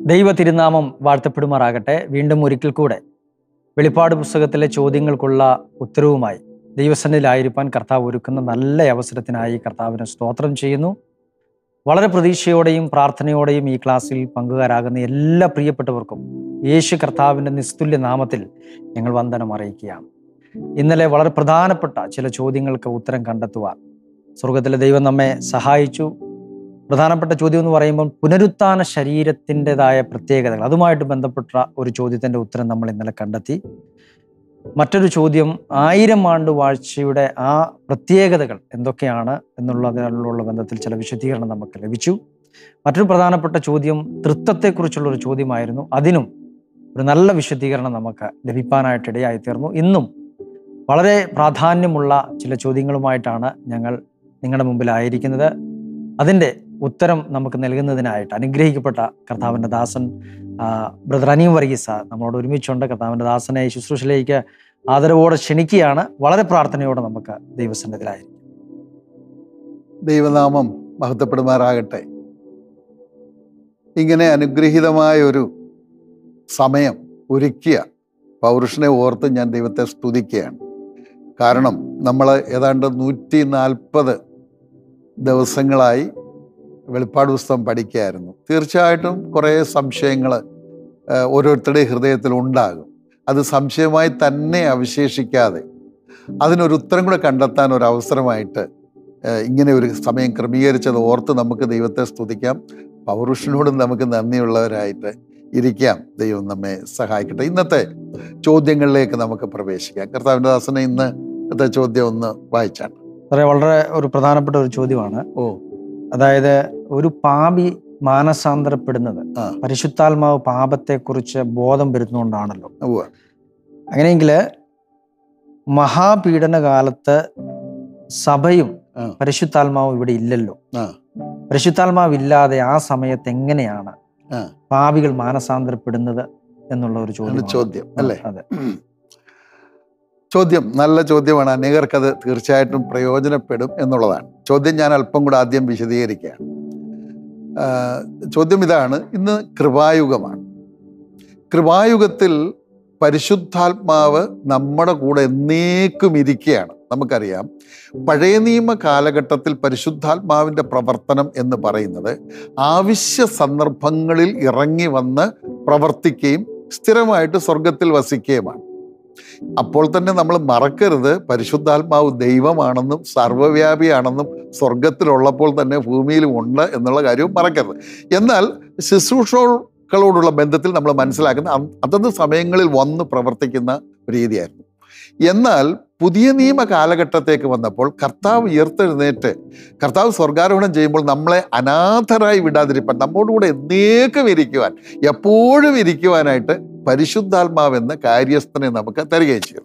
ദൈവ തിരുനാമം വാഴ്ത്തപ്പെടുമാറാകട്ടെ വീണ്ടും ഒരിക്കൽ കൂടെ വെളിപ്പാട് പുസ്തകത്തിലെ ചോദ്യങ്ങൾക്കുള്ള ഉത്തരവുമായി ദൈവസന്നിധിയിലായിരിക്കാൻ കർത്താവ് ഒരുക്കുന്ന നല്ല അവസരത്തിനായി കർത്താവിന് സ്തോത്രം ചെയ്യുന്നു വളരെ പ്രതീക്ഷയോടെയും പ്രാർത്ഥനയോടെയും ഈ ക്ലാസ്സിൽ പങ്കുകാരാകുന്ന എല്ലാ പ്രിയപ്പെട്ടവർക്കും യേശു കർത്താവിൻ്റെ നിസ്തുല്യ നാമത്തിൽ ഞങ്ങൾ വന്ദനം അറിയിക്കുകയാണ് ഇന്നലെ വളരെ പ്രധാനപ്പെട്ട ചില ചോദ്യങ്ങൾക്ക് ഉത്തരം കണ്ടെത്തുവാൻ സ്വർഗത്തിലെ ദൈവം നമ്മെ സഹായിച്ചു പ്രധാനപ്പെട്ട ചോദ്യം എന്ന് പറയുമ്പോൾ പുനരുത്ഥാന ശരീരത്തിൻ്റെതായ പ്രത്യേകതകൾ അതുമായിട്ട് ബന്ധപ്പെട്ട ഒരു ചോദ്യത്തിൻ്റെ ഉത്തരം നമ്മൾ ഇന്നലെ കണ്ടെത്തി മറ്റൊരു ചോദ്യം ആയിരം ആണ്ട് വാഴ്ചയുടെ ആ പ്രത്യേകതകൾ എന്തൊക്കെയാണ് എന്നുള്ളതിനുള്ള ബന്ധത്തിൽ ചില വിശദീകരണം നമുക്ക് ലഭിച്ചു മറ്റൊരു പ്രധാനപ്പെട്ട ചോദ്യം തൃത്വത്തെക്കുറിച്ചുള്ള ഒരു ചോദ്യമായിരുന്നു അതിനും ഒരു നല്ല വിശദീകരണം നമുക്ക് ലഭിക്കാനായിട്ട് ഇടയായി തീർന്നു ഇന്നും വളരെ പ്രാധാന്യമുള്ള ചില ചോദ്യങ്ങളുമായിട്ടാണ് ഞങ്ങൾ നിങ്ങളുടെ മുമ്പിലായിരിക്കുന്നത് അതിൻ്റെ ഉത്തരം നമുക്ക് നൽകുന്നതിനായിട്ട് അനുഗ്രഹിക്കപ്പെട്ട കർത്താവിൻ്റെ ദാസൻ ആ, ബ്രദർ അനിയും വർഗീസ നമ്മളോട് ഒരുമിച്ചുണ്ട് കർത്താവിൻ്റെ ദാസനെ ഈ ശുശ്രൂഷയിലേക്ക് ആദരവോടെ ക്ഷണിക്കുകയാണ് വളരെ പ്രാർത്ഥനയോടെ നമുക്ക് ദൈവസന്നിധിയിലായിരിക്കും ദൈവനാമം മഹത്വപ്പെടുമാറാകട്ടെ ഇങ്ങനെ അനുഗ്രഹീതമായ ഒരു സമയം ഒരുക്കിയ പൗരുഷനെ ഓർത്ത് ഞാൻ ദൈവത്തെ സ്തുതിക്കുകയാണ് കാരണം നമ്മൾ ഏതാണ്ട് നൂറ്റി നാൽപ്പത് ദിവസങ്ങളായി വെളിപ്പാട് പുസ്തകം പഠിക്കുകയായിരുന്നു തീർച്ചയായിട്ടും കുറേ സംശയങ്ങൾ ഓരോരുത്തരുടെ ഹൃദയത്തിൽ ഉണ്ടാകും അത് സംശയമായി തന്നെ അവശേഷിക്കാതെ അതിനൊരു ഉത്തരം കൂടെ കണ്ടെത്താൻ ഒരു അവസരമായിട്ട് ഏഹ് ഇങ്ങനെ ഒരു സമയം ക്രമീകരിച്ചത് ഓർത്ത് നമുക്ക് ദൈവത്തെ സ്തുതിക്കാം പൗരുഷനോടും നമുക്ക് നന്ദിയുള്ളവരായിട്ട് ഇരിക്കാം ദൈവം നമ്മെ സഹായിക്കട്ടെ ഇന്നത്തെ ചോദ്യങ്ങളിലേക്ക് നമുക്ക് പ്രവേശിക്കാം കർത്താവിൻ്റെ ദാസനെ ഇന്ന് ഇന്നത്തെ ചോദ്യം ഒന്ന് വായിച്ചാണ് വളരെ വളരെ ഒരു പ്രധാനപ്പെട്ട ഒരു ചോദ്യമാണ് ഓ അതായത് ഒരു പാപി മാനസാന്തരപ്പെടുന്നത് ആ. പരിശുദ്ധാത്മാവ് പാപത്തെക്കുറിച്ച് ബോധം വരുന്നുകൊണ്ടാണല്ലോ ഉവ്വ്. അങ്ങനെയെങ്കിൽ മഹാപീഡന കാലത്ത് സഭയും ആ. പരിശുദ്ധാത്മാവും ഇവിടെ ഇല്ലല്ലോ ആ. പരിശുദ്ധാത്മാവ് ഇല്ലാതെ ആ സമയത്ത് എങ്ങനെയാണ് ആ. പാപികൾ മാനസാന്തരപ്പെടുന്നത് എന്നുള്ള ഒരു ആണ് ചോദ്യം ചോദ്യം അല്ലേ അതെ ചോദ്യം നല്ല ചോദ്യമാണ് അനേകർക്കത് തീർച്ചയായിട്ടും പ്രയോജനപ്പെടും എന്നുള്ളതാണ് ചോദ്യം ഞാൻ അല്പം കൂടെ ആദ്യം വിശദീകരിക്കുകയാണ് ആ, ചോദ്യം ഇതാണ് ഇന്ന് കൃപായുഗമാണ് കൃപായുഗത്തിൽ പരിശുദ്ധാത്മാവ് നമ്മുടെ കൂടെ എന്നേക്കും ഇരിക്കുകയാണ് നമുക്കറിയാം പഴയ നിയമ കാലഘട്ടത്തിൽ പരിശുദ്ധാത്മാവിൻ്റെ പ്രവർത്തനം എന്ന് പറയുന്നത് ആവശ്യ സന്ദർഭങ്ങളിൽ ഇറങ്ങി വന്ന് പ്രവർത്തിക്കുകയും സ്ഥിരമായിട്ട് സ്വർഗത്തിൽ വസിക്കുകയുമാണ് അപ്പോൾ തന്നെ നമ്മൾ മറക്കരുത് പരിശുദ്ധാത്മാവ് ദൈവമാണെന്നും സർവ്വവ്യാപിയാണെന്നും സ്വർഗത്തിലുള്ളപ്പോൾ തന്നെ ഭൂമിയിലും ഉണ്ട് എന്നുള്ള കാര്യവും മറക്കരുത് എന്നാൽ ശുശ്രൂഷകളോടുള്ള ബന്ധത്തിൽ നമ്മൾ മനസ്സിലാക്കുന്ന അ- അതത് സമയങ്ങളിൽ വന്ന് പ്രവർത്തിക്കുന്ന ഒരു രീതിയായിരുന്നു എന്നാൽ പുതിയ നിയമ കാലഘട്ടത്തേക്ക് വന്നപ്പോൾ കർത്താവ് ഉയർത്തെഴുന്നേറ്റ് കർത്താവ് സ്വർഗാരോഹണം ചെയ്യുമ്പോൾ നമ്മളെ അനാഥരായി വിടാതിരിപ്പാൻ നമ്മോടുകൂടെ എന്നേക്കും ഇരിക്കുവാൻ എപ്പോഴും ഇരിക്കുവാനായിട്ട് പരിശുദ്ധാത്മാവ് എന്ന കാര്യസ്ഥനെ നമുക്ക് തരികയും ചെയ്തു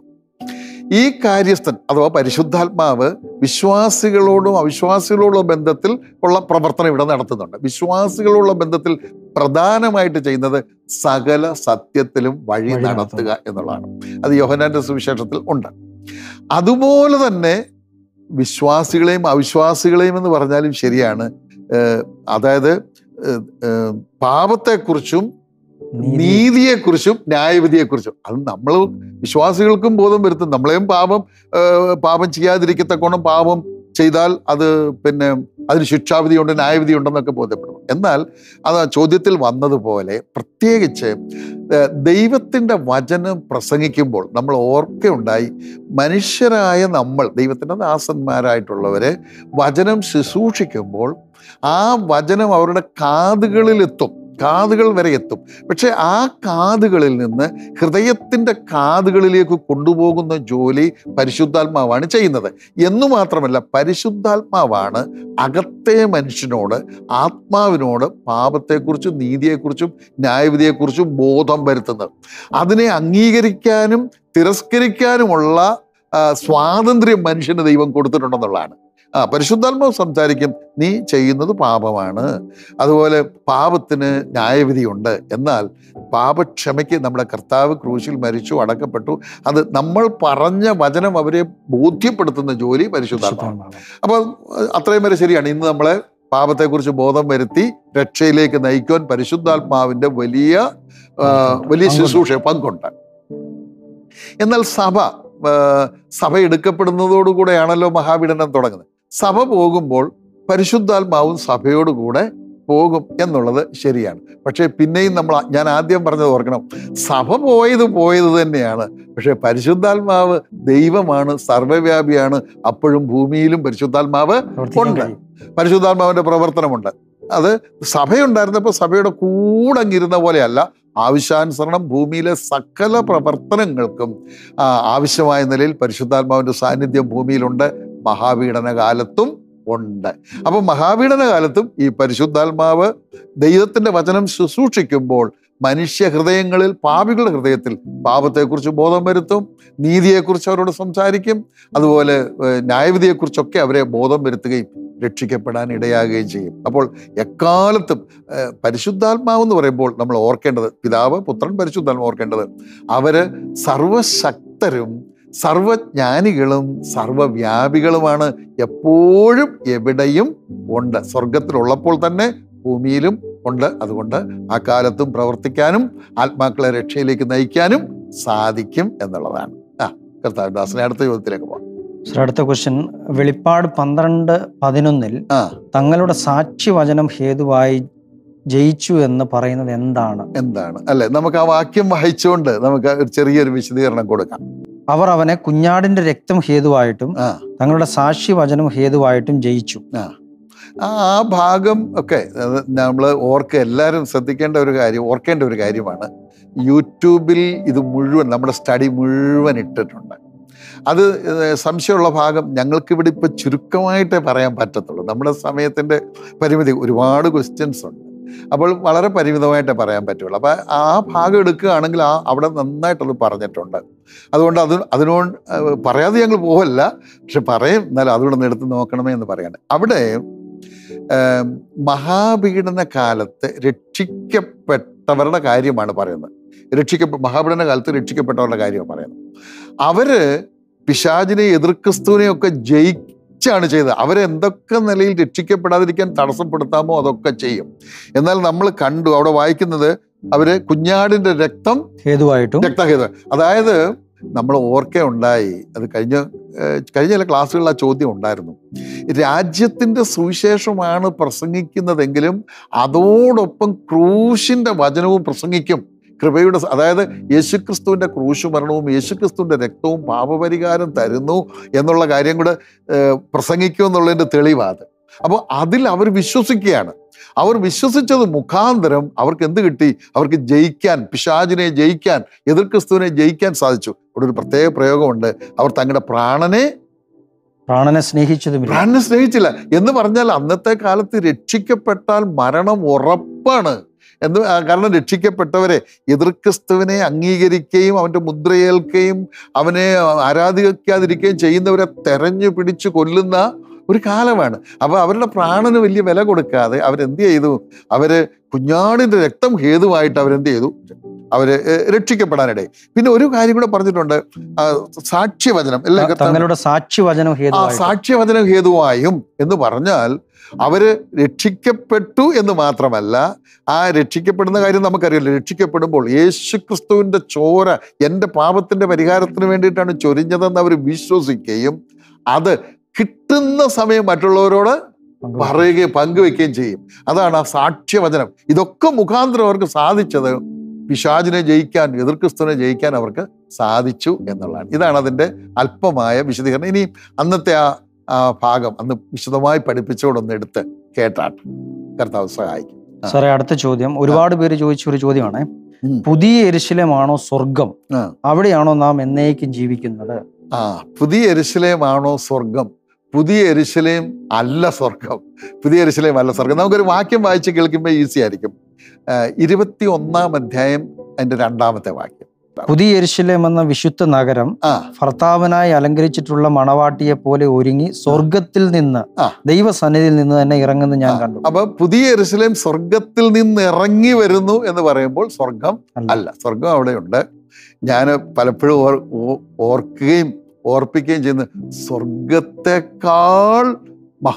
ഈ കാര്യസ്ഥൻ അഥവാ പരിശുദ്ധാത്മാവ് വിശ്വാസികളോടും അവിശ്വാസികളോടും ബന്ധത്തിൽ ഉള്ള പ്രവർത്തനം ഇവിടെ നടത്തുന്നുണ്ട് വിശ്വാസികളോടുള്ള ബന്ധത്തിൽ പ്രധാനമായിട്ട് ചെയ്യുന്നത് സകല സത്യത്തിലും വഴി വഴി നടത്തുക എന്നുള്ളതാണ് അത് യോഹനാന്റെ സുവിശേഷത്തിൽ ഉണ്ട് അതുപോലെ തന്നെ വിശ്വാസികളെയും അവിശ്വാസികളെയും എന്ന് പറഞ്ഞാലും ശരിയാണ് ഏഹ് അതായത് ഏഹ് ഏഹ് പാപത്തെക്കുറിച്ചും നീതി നീതിയെക്കുറിച്ചും ന്യായവിധിയെക്കുറിച്ചും അത് നമ്മൾ വിശ്വാസികൾക്കും ബോധം വരുത്തും നമ്മളെയും പാപം ഏഹ് പാപം ചെയ്യാതിരിക്കത്തക്കോണം പാപം ചെയ്താൽ അത് പിന്നെ അതിന് ശിക്ഷാവിധിയുണ്ട് ന്യായവിധിയുണ്ടെന്നൊക്കെ ബോധ്യപ്പെടുന്നു എന്നാൽ അത് ആ ചോദ്യത്തിൽ വന്നതുപോലെ പ്രത്യേകിച്ച് ഏഹ് ദൈവത്തിൻ്റെ വചനം പ്രസംഗിക്കുമ്പോൾ നമ്മൾ ഓർക്കയുണ്ടായി മനുഷ്യരായ നമ്മൾ ദൈവത്തിൻ്റെ ദാസന്മാരായിട്ടുള്ളവരെ വചനം ശുശ്രൂഷിക്കുമ്പോൾ ആ വചനം അവരുടെ കാതുകളിലെത്തും കാതുകൾ വരെ എത്തും പക്ഷെ ആ കാതുകളിൽ നിന്ന് ഹൃദയത്തിൻ്റെ കാതുകളിലേക്ക് കൊണ്ടുപോകുന്ന ജോലി പരിശുദ്ധാത്മാവാണ് ചെയ്യുന്നത് എന്നു മാത്രമല്ല പരിശുദ്ധാത്മാവാണ് അകത്തെ മനുഷ്യനോട് ആത്മാവിനോട് പാപത്തെക്കുറിച്ചും നീതിയെക്കുറിച്ചും ന്യായവിധിയെക്കുറിച്ചും ബോധം വരുത്തുന്നത് അതിനെ അംഗീകരിക്കാനും തിരസ്കരിക്കാനുമുള്ള ആ, സ്വാതന്ത്ര്യം മനുഷ്യന് ദൈവം കൊടുത്തിട്ടുണ്ടെന്നുള്ളതാണ് ആ പരിശുദ്ധാത്മാവ് സംസാരിക്കും നീ ചെയ്യുന്നത് പാപമാണ് അതുപോലെ പാപത്തിന് ന്യായവിധിയുണ്ട് എന്നാൽ പാപക്ഷമയ്ക്ക് നമ്മുടെ കർത്താവ് ക്രൂശിൽ മരിച്ചു അടക്കപ്പെട്ടു അത് നമ്മൾ പറഞ്ഞ വചനം അവരെ ബോധ്യപ്പെടുത്തുന്ന ജോലി പരിശുദ്ധാത്മാവ് പരിശുദ്ധാത്മാവ്. അപ്പോൾ അത്രയും വരെ ശരിയാണ് ഇന്ന് നമ്മളെ പാപത്തെക്കുറിച്ച് ബോധം വരുത്തി രക്ഷയിലേക്ക് നയിക്കുവാൻ പരിശുദ്ധാത്മാവിന്റെ വലിയ ആ, വലിയ പങ്കുണ്ട്. ശുശ്രൂഷ പങ്കുണ്ട് എന്നാൽ സഭ ആ, സഭ എടുക്കപ്പെടുന്നതോടുകൂടെയാണല്ലോ മഹാപീഡനം തുടങ്ങുന്നത് സഭ പോകുമ്പോൾ പരിശുദ്ധാത്മാവും സഭയോടുകൂടെ പോകും എന്നുള്ളത് ശരിയാണ് പക്ഷേ പിന്നെയും നമ്മൾ ഞാൻ ആദ്യം പറഞ്ഞത് ഓർക്കണം സഭ പോയത് പോയത് തന്നെയാണ് പക്ഷെ പരിശുദ്ധാത്മാവ് ദൈവമാണ് സർവ്വവ്യാപിയാണ് അപ്പോഴും ഭൂമിയിലും പരിശുദ്ധാത്മാവ് പ്രവർത്തിക്കാൻ ഉണ്ട്. കഴിയും. പരിശുദ്ധാത്മാവിന്റെ പ്രവർത്തനമുണ്ട് അത് സഭയുണ്ടായിരുന്നപ്പോൾ സഭയുടെ കൂടെ അങ്ങിരുന്ന പോലെയല്ല ആവശ്യാനുസരണം ഭൂമിയിലെ സകല പ്രവർത്തനങ്ങൾക്കും ആ, ആവശ്യമായ നിലയിൽ പരിശുദ്ധാത്മാവിന്റെ സാന്നിധ്യം ഭൂമിയിലുണ്ട് മഹാപീഡന കാലത്തും ഉണ്ട് അപ്പൊ മഹാപീഡന കാലത്തും ഈ പരിശുദ്ധാത്മാവ് ദൈവത്തിന്റെ വചനം ശുശ്രൂഷിക്കുമ്പോൾ മനുഷ്യ ഹൃദയങ്ങളിൽ പാപികളുടെ ഹൃദയത്തിൽ പാപത്തെക്കുറിച്ച് ബോധം വരുത്തും നീതിയെക്കുറിച്ച് അവരോട് സംസാരിക്കും അതുപോലെ ഏഹ്, ന്യായവിധിയെക്കുറിച്ചൊക്കെ അവരെ ബോധം വരുത്തുകയും രക്ഷിക്കപ്പെടാൻ ഇടയാകുകയും ചെയ്യും അപ്പോൾ എക്കാലത്തും ഏഹ്, പരിശുദ്ധാത്മാവ് എന്ന് പറയുമ്പോൾ നമ്മൾ ഓർക്കേണ്ടത് പിതാവ് പുത്രൻ പരിശുദ്ധാത്മാവ് ഓർക്കേണ്ടത് അവര് സർവശക്തരും സർവജ്ഞാനികളും സർവവ്യാപികളുമാണ് എപ്പോഴും എവിടെയും ഉണ്ട് സ്വർഗത്തിലുള്ളപ്പോൾ തന്നെ ഭൂമിയിലും ഉണ്ട് അതുകൊണ്ട് ആ കാലത്തും പ്രവർത്തിക്കാനും ആത്മാക്കളെ രക്ഷയിലേക്ക് നയിക്കാനും സാധിക്കും എന്നുള്ളതാണ് ആ കർത്താവ് ദാസനെ അടുത്ത ചോദ്യത്തിലേക്ക് പോകാം സർ, അടുത്ത ക്വസ്റ്റ്യൻ വെളിപ്പാട് പന്ത്രണ്ട് പതിനൊന്നിൽ ആ തങ്ങളുടെ സാക്ഷി വചനം ഹേതുവായി ജയിച്ചു എന്ന് പറയുന്നത് എന്താണ് എന്താണ് അല്ലെ നമുക്ക് ആ വാക്യം വായിച്ചുകൊണ്ട് നമുക്ക് ഒരു ചെറിയൊരു വിശദീകരണം കൊടുക്കാം അവർ അവനെ കുഞ്ഞാടിന്റെ രക്തം ഹേതുവായിട്ടും ആ തങ്ങളുടെ സാക്ഷി വചനം ഹേതുവായിട്ടും ജയിച്ചു ആ ആ ആ ഭാഗം ഒക്കെ നമ്മൾ ഓർക്ക് എല്ലാവരും ശ്രദ്ധിക്കേണ്ട ഒരു കാര്യം ഓർക്കേണ്ട ഒരു കാര്യമാണ് യൂട്യൂബിൽ ഇത് മുഴുവൻ നമ്മുടെ സ്റ്റഡി മുഴുവൻ ഇട്ടിട്ടുണ്ട് അത് ഏഹ്, സംശയമുള്ള ഭാഗം ഞങ്ങൾക്കിവിടെ ഇപ്പോൾ ചുരുക്കമായിട്ടേ പറയാൻ പറ്റത്തുള്ളൂ നമ്മുടെ സമയത്തിൻ്റെ പരിമിതി ഒരുപാട് ക്വസ്റ്റ്യൻസ് ഉണ്ട് അപ്പോൾ വളരെ പരിമിതമായിട്ടേ പറയാൻ പറ്റുള്ളൂ അപ്പോൾ ആ ഭാഗം എടുക്കുകയാണെങ്കിൽ ആ അവിടെ നന്നായിട്ടത് പറഞ്ഞിട്ടുണ്ട് അതുകൊണ്ട് അത് അതിനോട് ഏഹ്, പറയാതെ ഞങ്ങൾ പോവല്ല പക്ഷെ പറയും എന്നാലും അതുകൊണ്ട് ഒന്ന് എടുത്ത് നോക്കണമേ എന്ന് പറയാണ് അവിടെ ഏം, മഹാപീഡന കാലത്ത് രക്ഷിക്കപ്പെട്ടവരുടെ കാര്യമാണ് പറയുന്നത് രക്ഷിക്കപ്പെ മഹാപീഡന കാലത്ത് രക്ഷിക്കപ്പെട്ടവരുടെ കാര്യമാണ് പറയുന്നത് അവര് പിശാചിനെ എതിർക്രിസ്തുവിനെയും ഒക്കെ ജയിച്ചാണ് ചെയ്തത് അവരെന്തൊക്കെ നിലയിൽ രക്ഷിക്കപ്പെടാതിരിക്കാൻ തടസ്സപ്പെടുത്താമോ അതൊക്കെ ചെയ്യും എന്നാൽ നമ്മൾ കണ്ടു അവിടെ വായിക്കുന്നത് അവര് കുഞ്ഞാടിന്റെ രക്തം ഹേതുവായിട്ടും രക്തഹേതു അതായത് നമ്മൾ ഓർക്കെ ഉണ്ടായി അത് കഴിഞ്ഞ ഏഹ് കഴിഞ്ഞ ചില ക്ലാസ്സുകളിൽ ആ ചോദ്യം ഉണ്ടായിരുന്നു രാജ്യത്തിന്റെ സുവിശേഷമാണ് പ്രസംഗിക്കുന്നതെങ്കിലും അതോടൊപ്പം ക്രൂശിന്റെ വചനവും പ്രസംഗിക്കും കൃപയുടെ സ- അതായത് യേശുക്രിസ്തുവിന്റെ ക്രൂശ് മരണവും യേശുക്രിസ്തുവിന്റെ രക്തവും പാപപരിഹാരം തരുന്നു എന്നുള്ള കാര്യം കൂടെ ഏഹ് പ്രസംഗിക്കും എന്നുള്ളതിന്റെ തെളിവാത് അപ്പോൾ അതിൽ അവർ വിശ്വസിക്കുകയാണ് അവർ വിശ്വസിച്ചത് മുഖാന്തരം അവർക്ക് എന്ത് കിട്ടി അവർക്ക് ജയിക്കാൻ പിശാചിനെ ജയിക്കാൻ എതിർ ക്രിസ്തുവിനെ ജയിക്കാൻ സാധിച്ചു ഇവിടെ ഒരു പ്രത്യേക പ്രയോഗമുണ്ട് അവർ തങ്ങളുടെ പ്രാണനെ പ്രാണനെ സ്നേഹിച്ചതുമില്ല പ്രാണനെ സ്നേഹിച്ചില്ല എന്ന് പറഞ്ഞാൽ അന്നത്തെ കാലത്ത് രക്ഷിക്കപ്പെട്ടാൽ മരണം ഉറപ്പാണ് എന്ന് ആ, കാരണം രക്ഷിക്കപ്പെട്ടവരെ എതിർ ക്രിസ്തുവിനെ അംഗീകരിക്കുകയും അവന്റെ മുദ്രയേൽക്കുകയും അവനെ ആരാധിക്കാതിരിക്കുകയും ചെയ്യുന്നവരെ തെരഞ്ഞു പിടിച്ച് കൊല്ലുന്ന ഒരു കാലമാണ് അപ്പൊ അവരുടെ പ്രാണന് വലിയ വില കൊടുക്കാതെ അവരെന്ത് ചെയ്തു അവര് കുഞ്ഞാടിന്റെ രക്തം ഹേതുവായിട്ട് അവരെന്ത് ചെയ്തു അവര് ഏഹ്, രക്ഷിക്കപ്പെടാനിടയിൽ പിന്നെ ഒരു കാര്യം കൂടെ പറഞ്ഞിട്ടുണ്ട് ആ, സാക്ഷ്യവചനം അല്ലേ കർത്താവ്? തങ്ങളുടെ സാക്ഷി വചനം ആ ഹേതുവായിട്ടും സാക്ഷ്യവചനം ഹേതുവായും എന്ന് പറഞ്ഞാൽ അവര് രക്ഷിക്കപ്പെട്ടു എന്ന് മാത്രമല്ല ആ രക്ഷിക്കപ്പെടുന്ന കാര്യം നമുക്കറിയാലോ രക്ഷിക്കപ്പെടുമ്പോൾ യേശു ക്രിസ്തുവിന്റെ ചോര എൻ്റെ പാപത്തിന്റെ പരിഹാരത്തിന് വേണ്ടിയിട്ടാണ് ചൊരിഞ്ഞതെന്ന് അവർ വിശ്വസിക്കുകയും അത് കിട്ടുന്ന സമയം മറ്റുള്ളവരോട് പങ്കുവെക്കും. പറയുകയും പങ്കുവെക്കുകയും ചെയ്യും അതാണ് ആ സാക്ഷ്യവചനം ഇതൊക്കെ മുഖാന്തരം അവർക്ക് സാധിച്ചത് പിശാചിനെ ജയിക്കാൻ എതിർ ക്രിസ്തുവിനെ ജയിക്കാൻ അവർക്ക് സാധിച്ചു എന്നുള്ളതാണ് ഇതാണ് അതിൻ്റെ അല്പമായ വിശദീകരണം ഇനി അന്നത്തെ ആ ആ ഭാഗം അന്ന് വിശദമായി പഠിപ്പിച്ചുകൊണ്ടൊന്ന് എടുത്ത് കേട്ടാട്ട് കർത്താവ് സഹായിക്കും സാറേ അടുത്ത ചോദ്യം ഒരുപാട് പേര് ചോദിച്ച ഒരു ചോദ്യമാണ് ഉം. പുതിയ എരിശിലമാണോ സ്വർഗം ആ. അവിടെയാണോ നാം എന്നേക്കും ജീവിക്കുന്നത് ആ പുതിയ എരുശലേമാണോ സ്വർഗം പുതിയ എരുശലേം അല്ല സ്വർഗം പുതിയ എരുശലേം അല്ല സ്വർഗം നമുക്കൊരു വാക്യം വായിച്ച് കേൾക്കുമ്പോൾ ഈസി ആയിരിക്കും ആ, ഇരുപത്തി ഒന്നാം അധ്യായം അതിന്റെ രണ്ടാമത്തെ വാക്യം പുതിയ എരിശിലേം എന്ന വിശുദ്ധ നഗരം ആ ഭർത്താവിനായി അലങ്കരിച്ചിട്ടുള്ള മണവാട്ടിയെ പോലെ ഒരുങ്ങി സ്വർഗത്തിൽ നിന്ന് ആ. ദൈവസന്നിധിയിൽ നിന്ന് തന്നെ ഇറങ്ങുന്നത് ഞാൻ ആ. കണ്ടു അപ്പൊ പുതിയ എരുസലേം സ്വർഗത്തിൽ നിന്ന് ഇറങ്ങി വരുന്നു എന്ന് പറയുമ്പോൾ സ്വർഗം അല്ല. അല്ല സ്വർഗം അവിടെയുണ്ട് ഞാൻ പലപ്പോഴും ഓർ ഓ- ഓർക്കുകയും ഓർപ്പിക്കുകയും ചെയ്യുന്ന സ്വർഗത്തെക്കാൾ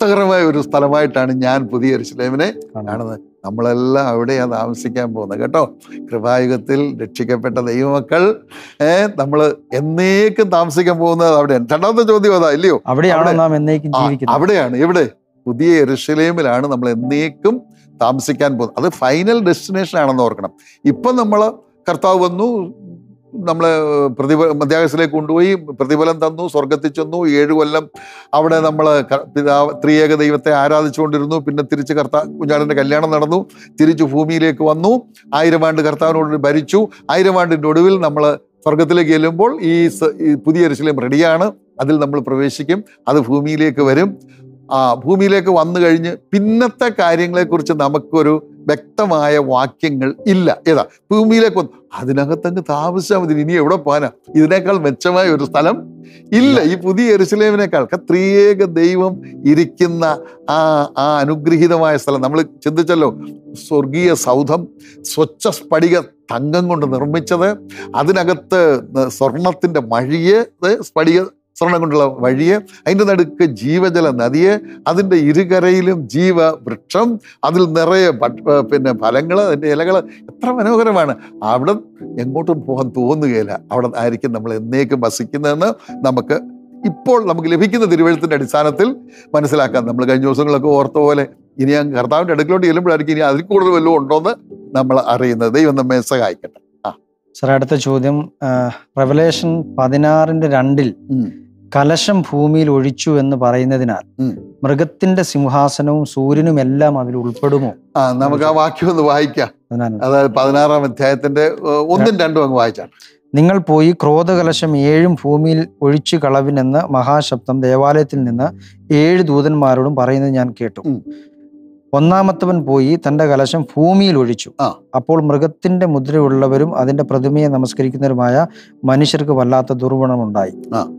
അത്ഭുതകരമായ ഒരു സ്ഥലമായിട്ടാണ് ഞാൻ പുതിയ എരുസലേമിനെ കാണുന്നത്. കാണുന്നത് നമ്മളെല്ലാം അവിടെയാണ് താമസിക്കാൻ പോകുന്നത് കേട്ടോ കൃപായുഗത്തിൽ രക്ഷിക്കപ്പെട്ട ദൈവമക്കൾ ഏഹ് നമ്മൾ എന്നേക്കും താമസിക്കാൻ പോകുന്നത് അവിടെയാണ് രണ്ടാമത്തെ ചോദ്യം അതാ ഇല്ലയോ അവിടെയാണോ അവിടെ- നാം എന്നേക്കും ആ, ജീവിക്കുന്നത് അവിടെയാണ് എവിടെ പുതിയ എരുഷലേമിലാണ് നമ്മൾ എന്നേക്കും താമസിക്കാൻ പോകുന്നത് അത് ഫൈനൽ ഡെസ്റ്റിനേഷൻ ആണെന്ന് ഓർക്കണം ഇപ്പം നമ്മൾ കർത്താവ് വന്നു നമ്മളെ പ്രതിഫല മധ്യാകാശത്തിലേക്ക് കൊണ്ടുപോയി പ്രതിഫലം തന്നു സ്വർഗത്തിൽ ചെന്നു ഏഴു കൊല്ലം അവിടെ നമ്മൾ പിതാവ് ത്രിയേക ദൈവത്തെ ആരാധിച്ചുകൊണ്ടിരുന്നു പിന്നെ തിരിച്ച് കർത്താവ് കുഞ്ഞാടിൻ്റെ കല്യാണം നടന്നു തിരിച്ചു ഭൂമിയിലേക്ക് വന്നു ആയിരം ആണ്ട് കർത്താവിനോട് ഭരിച്ചു ആയിരം ആണ്ടിൻ്റെ ഒടുവിൽ നമ്മൾ സ്വർഗത്തിലേക്ക് ചെല്ലുമ്പോൾ ഈ സ- ഈ പുതിയ എരുസലേം റെഡിയാണ് അതിൽ നമ്മൾ പ്രവേശിക്കും അത് ഭൂമിയിലേക്ക് വരും ആ ഭൂമിയിലേക്ക് വന്നു കഴിഞ്ഞ് പിന്നത്തെ കാര്യങ്ങളെക്കുറിച്ച് നമുക്കൊരു വ്യക്തമായ വാക്യങ്ങൾ ഇല്ല ഏതാ ഭൂമിയിലേക്ക് വന്നു അതിനകത്തങ്ങ് താമസിച്ചാൽ മതി ഇനി എവിടെ പോകാനാ ഇതിനേക്കാൾ മെച്ചമായ ഒരു സ്ഥലം ഇല്ല ഈ പുതിയ എരുസലേമിനേക്കാൾ ക- ത്രിയേക ദൈവം ഇരിക്കുന്ന ആ ആ അനുഗ്രഹീതമായ സ്ഥലം നമ്മൾ ചിന്തിച്ചല്ലോ സ്വർഗീയ സൗധം സ്വച്ഛ സ്ഫടിക തങ്കം കൊണ്ട് നിർമ്മിച്ചത് അതിനകത്ത് സ്വർണത്തിന്റെ മഴിയെ ഏ, സ്ഫടിക സ്വർണം കൊണ്ടുള്ള വഴിയെ അതിൻ്റെ നടുക്ക് ജീവജല നദിയെ അതിൻ്റെ ഇരുകരയിലും ജീവ വൃക്ഷം അതിൽ നിറയെ ഭക്ഷ- ഏർ പിന്നെ ഫലങ്ങൾ അതിൻ്റെ ഇലകൾ എത്ര മനോഹരമാണ് അവിടെ എങ്ങോട്ടും പോകാൻ തോന്നുകയില്ല അവിടെ ആയിരിക്കും നമ്മൾ എന്നേക്കും വസിക്കുന്നതെന്ന് നമുക്ക് ഇപ്പോൾ നമുക്ക് ലഭിക്കുന്ന തിരുവഴുത്തിൻ്റെ അടിസ്ഥാനത്തിൽ മനസ്സിലാക്കാം നമ്മൾ കഴിഞ്ഞ ദിവസങ്ങളൊക്കെ ഓർത്ത പോലെ ഇനി ആ കർത്താവിൻ്റെ അടുക്കിലോട്ട് ചെല്ലുമ്പോഴായിരിക്കും ഇനി അതിൽ കൂടുതൽ വല്ലതും ഉണ്ടോയെന്ന് നമ്മൾ അറിയുന്നത് ദൈവം നമ്മെ സഹായിക്കട്ടെ സാർ അടുത്ത ചോദ്യം റെവലേഷൻ പതിനാറിന്റെ രണ്ടിൽ ഉം. കലശം ഭൂമിയിൽ ഒഴിച്ചു എന്ന് പറയുന്നതിനാൽ ഉം. മൃഗത്തിന്റെ സിംഹാസനവും സൂര്യനും എല്ലാം അതിൽ ഉൾപ്പെടുമോ ആ നമുക്ക് ആ വാക്യം ഒന്ന് വായിക്കാം അതിനാൽ അതായത് പതിനാറാം അധ്യായത്തിന്റെ ഏർ, ഒന്നും രണ്ടും അങ്ങ് വായിച്ചാണ് നിങ്ങൾ പോയി ക്രോധകലശം ഏഴും ഭൂമിയിൽ ഒഴിച്ചു കളവിനെന്ന് മഹാശബ്ദം ദേവാലയത്തിൽ നിന്ന് ഏഴ് ദൂതന്മാരോടും പറയുന്നത് ഞാൻ കേട്ടു ഉം. ഒന്നാമത്തവൻ പോയി തന്റെ കലശം ഭൂമിയിൽ ഒഴിച്ചു ആ. അപ്പോൾ മൃഗത്തിന്റെ മുദ്രയുള്ളവരും അതിന്റെ പ്രതിമയെ നമസ്കരിക്കുന്നവരുമായ മനുഷ്യർക്ക് വല്ലാത്ത ദുർഗുണമുണ്ടായി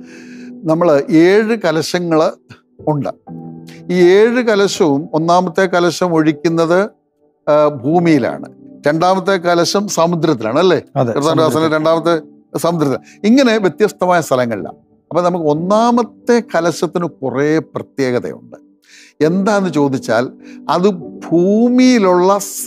നമ്മൾ ഏഴ് കലശങ്ങൾ ഉണ്ട് ഈ ഏഴ് കലശവും ഒന്നാമത്തെ കലശം ഒഴിക്കുന്നത് ആ, ഭൂമിയിലാണ് രണ്ടാമത്തെ കലശം സമുദ്രത്തിലാണ് അല്ലേ അതെ കൃഷ്ണദാസന് രണ്ടാമത്തെ സമുദ്രത്തിൽ ഇങ്ങനെ വ്യത്യസ്തമായ സ്ഥലങ്ങളിലാണ് അപ്പൊ നമുക്ക് ഒന്നാമത്തെ കലശത്തിന് കുറേ പ്രത്യേകതയുണ്ട് എന്താന്ന് ചോദിച്ചാൽ അത് ഭൂമിയിലുള്ള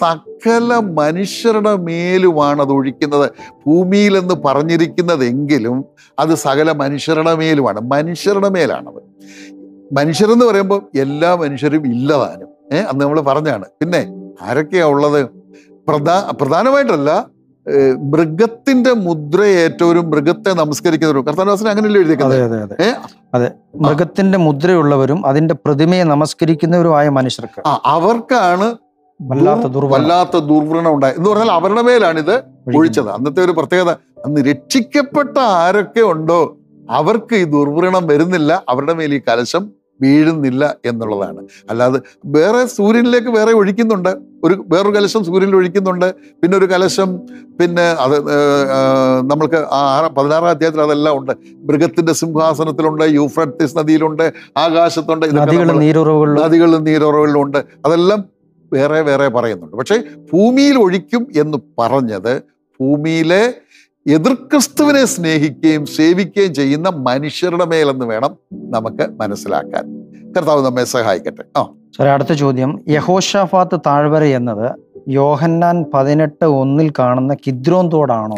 സകല മനുഷ്യരുടെ മേലുമാണ് അത് ഒഴിക്കുന്നത് ഭൂമിയിലെന്ന് പറഞ്ഞിരിക്കുന്നതെങ്കിലും അത് സകല മനുഷ്യരുടെ മേലുമാണ് മനുഷ്യരുടെ മേലാണത് മനുഷ്യരെന്ന് പറയുമ്പോൾ എല്ലാ മനുഷ്യരും ഇല്ലതാനും ഏഹ് അന്ന് നമ്മൾ പറഞ്ഞാണ് പിന്നെ ആരൊക്കെയാ ഉള്ളത് പ്രധാ പ്രധാനമായിട്ടല്ല ഏഹ് മൃഗത്തിന്റെ മുദ്രയേറ്റവരും മൃഗത്തെ നമസ്കരിക്കുന്നവരും കർത്താദാസന് അങ്ങനെയല്ലേ അതെ എഴുതിയേക്കുന്നത് അതെ അതെ ഏ? അതെ മൃഗത്തിന്റെ മുദ്രയുള്ളവരും അതിന്റെ പ്രതിമയെ നമസ്കരിക്കുന്നവരുമായ മനുഷ്യർക്ക് ആ അവർക്കാണ് വല്ലാത്ത ദുർ- ദുർവ്രണം വല്ലാത്ത ദുർവ്രണം ഉണ്ടായി എന്ന് പറഞ്ഞാൽ അവരുടെ മേലാണ് ഇത് ഒഴിച്ചത് അന്നത്തെ ഒരു പ്രത്യേകത അന്ന് രക്ഷിക്കപ്പെട്ട ആരൊക്കെ ഉണ്ടോ അവർക്ക് ഈ ദുർവ്രണം വരുന്നില്ല അവരുടെ മേൽ ഈ കലശം വീഴുന്നില്ല എന്നുള്ളതാണ് അല്ലാതെ വേറെ സൂര്യനിലേക്ക് വേറെ ഒഴിക്കുന്നുണ്ട് ഒരു വേറൊരു കലശം സൂര്യനിൽ ഒഴിക്കുന്നുണ്ട് പിന്നെ ഒരു കലശം പിന്നെ അത് ഏർ, ഏർ, നമ്മൾക്ക് ആ ആറാം പതിനാറാം അധ്യായത്തിൽ അതെല്ലാം ഉണ്ട് മൃഗത്തിന്റെ സിംഹാസനത്തിലുണ്ട് യൂഫ്രട്ടിസ് നദിയിലുണ്ട് ആകാശത്തുണ്ട് ഇതൊക്കെ നദികളും നമ്മള് നീരുറവുകളിലും നദികളിലും നീരുറവുകളിലും ഉണ്ട് അതെല്ലാം വേറെ വേറെ പറയുന്നുണ്ട് പക്ഷേ ഭൂമിയിൽ ഒഴിക്കും എന്ന് പറഞ്ഞത് ഭൂമിയിലെ എതിർക്രിസ്തുവിനെ സ്നേഹിക്കുകയും സേവിക്കുകയും ചെയ്യുന്ന മനുഷ്യരുടെ മേലെന്ന് വേണം നമുക്ക് മനസ്സിലാക്കാൻ കർത്താവ് നമ്മെ സഹായിക്കട്ടെ ആ സാറേ അടുത്ത ചോദ്യം യഹോഷാഫാത്ത് താഴ്വര എന്നത് യോഹന്നാൻ പതിനെട്ട് ഒന്നിൽ കാണുന്ന കിദ്രോൻ തോടാണോ